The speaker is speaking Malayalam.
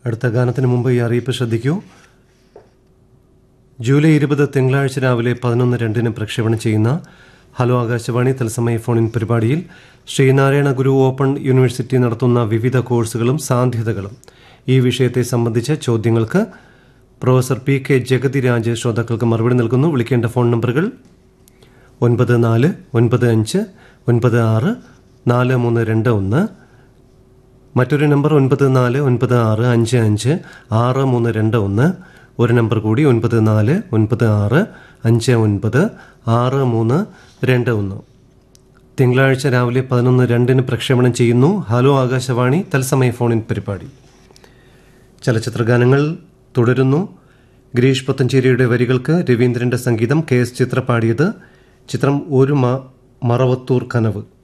അടുത്ത ഗാനത്തിന് മുമ്പ് ഈ അറിയിപ്പ് ശ്രദ്ധിക്കൂ ജൂലൈ ഇരുപത് തിങ്കളാഴ്ച രാവിലെ പതിനൊന്ന് രണ്ടിന് പ്രക്ഷേപണം ചെയ്യുന്ന ഹലോ ആകാശവാണി തത്സമയ ഫോണിൻ പരിപാടിയിൽ ശ്രീനാരായണ ഗുരു ഓപ്പൺ യൂണിവേഴ്സിറ്റി നടത്തുന്ന വിവിധ കോഴ്സുകളും സാധ്യതകളും ഈ വിഷയത്തെ സംബന്ധിച്ച ചോദ്യങ്ങൾക്ക് പ്രൊഫസർ പി കെ ജഗതിരാജ് ശ്രോതാക്കൾക്ക് മറുപടി നൽകുന്നു വിളിക്കേണ്ട ഫോൺ നമ്പറുകൾ ഒൻപത് നാല് ഒൻപത് അഞ്ച് ഒൻപത് ആറ് നാല് മൂന്ന് രണ്ട് ഒന്ന് മറ്റൊരു നമ്പർ ഒൻപത് നാല് ഒൻപത് ആറ് അഞ്ച് അഞ്ച് ആറ് മൂന്ന് രണ്ട് ഒന്ന് ഒരു നമ്പർ കൂടി ഒൻപത് നാല് ഒൻപത് ആറ് അഞ്ച് ഒൻപത് ആറ് മൂന്ന് രണ്ട് ഒന്ന് തിങ്കളാഴ്ച രാവിലെ പതിനൊന്ന് രണ്ടിന് പ്രക്ഷേപണം ചെയ്യുന്നു ഹലോ ആകാശവാണി തത്സമയ ഫോണിൻ പരിപാടി ചലച്ചിത്ര ഗാനങ്ങൾ തുടരുന്നു ഗിരീഷ് പത്തഞ്ചേരിയുടെ വരികൾക്ക് രവീന്ദ്രന്റെ സംഗീതം കെ എസ് ചിത്ര പാടിയത് ചിത്രം ഒരു മ- മറവത്തൂർ കനവ്